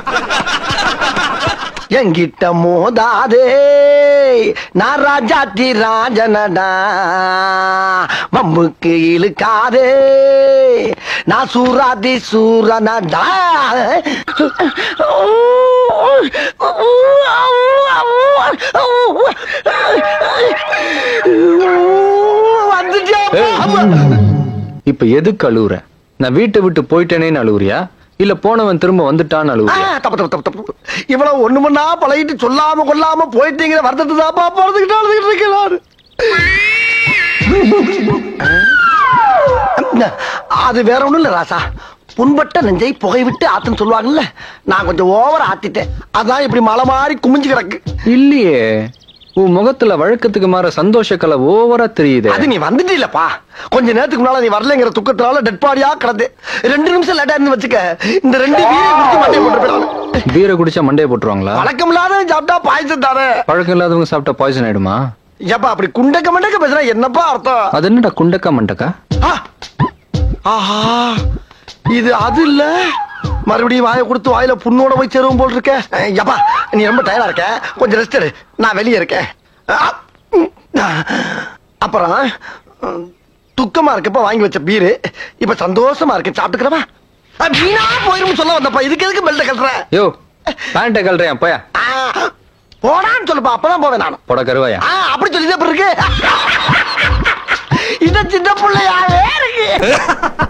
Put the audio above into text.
என்கிட்ட மோதாதே நான் ராஜாத்தி ராஜனடா வம்புக்கு இழுக்காதே நான் சூராதி சூரனடா வந்துட்டேன் இப்ப எதுக்கு அழுவுற நான் வீட்டை விட்டு போயிட்டேனேன்னு அழுவுறியா இல்ல போனவன் திரும்ப வந்துட்டான்னு ஆ, அழுவுறியா தப்பு தப்பு தப்பு தப்பு இவ்வளவு ஒண்ணு மண்ணா பழகிட்டு சொல்லாம கொல்லாம போயிட்டீங்கிற வருத்தத்தை தாப்பா போறதுக்கிட்ட அழுதுகிட்டு இருக்கேன் நானு. அது வேற ஒண்ணும் இல்ல ராசா புண்பட்ட நெஞ்சை புகை விட்டு ஆத்துன்னு சொல்லுவாங்கல்ல நான் கொஞ்சம் ஓவர் ஆத்திட்டேன் அதான் இப்படி மலை மாறி குமிஞ்சு கிடக்கு இல்லையே உன் முகத்துல வழக்கத்துக்கு மாற சந்தோஷ கலை ஓவரா தெரியுதே அது நீ வந்துட்டீலப்பா கொஞ்ச நேரத்துக்கு முன்னால நீ வரலங்கிற துக்கத்தினால டெட் பாடியா கிடந்து ரெண்டு நிமிஷம் லேட்டா இருந்து வச்சுக்க இந்த ரெண்டு வீரை குடிச்சு மண்டையை போட்டு போயிடாது பீரை குடிச்சா மண்டையை போட்டுருவாங்களா வழக்கம் இல்லாத சாப்பிட்டா பாயசம் தானே பழக்கம் இல்லாதவங்க சாப்பிட்டா பாய்சன் ஆயிடுமா ஏப்பா அப்படி குண்டக்க மண்டக்க பேசுனா என்னப்பா அர்த்தம் அது என்னடா குண்டக்கா மண்டக்கா ஆ! ஆஹா இது அது இல்ல மறுபடியும் வாயை கொடுத்து வாயில புண்ணோட போய் சேருவோம் போல் இருக்க ஏப்பா நீ ரொம்ப டயர்டா இருக்க கொஞ்சம் ரெஸ்ட் எடு நான் வெளியே இருக்கேன் ஆ, ம், ஆ. அப்புறம் ம், துக்கமா இருக்கப்ப வாங்கி வச்ச பீரு இப்ப சந்தோஷமா இருக்கு சாப்பிட்டுக்கிறவா வீணா போயிரும் சொல்ல வந்தப்பா இதுக்கு எதுக்கு பெல்ட் கட்டுற யோ பேண்ட்டை கல்றேன் போயா ஆ, போடான்னு சொல்லுப்பா அப்பதான் போவேன் நான் போட கருவாயா ஆ, அப்படி சொல்லி இருக்கு இந்த சின்ன பிள்ளையாவே இருக்கு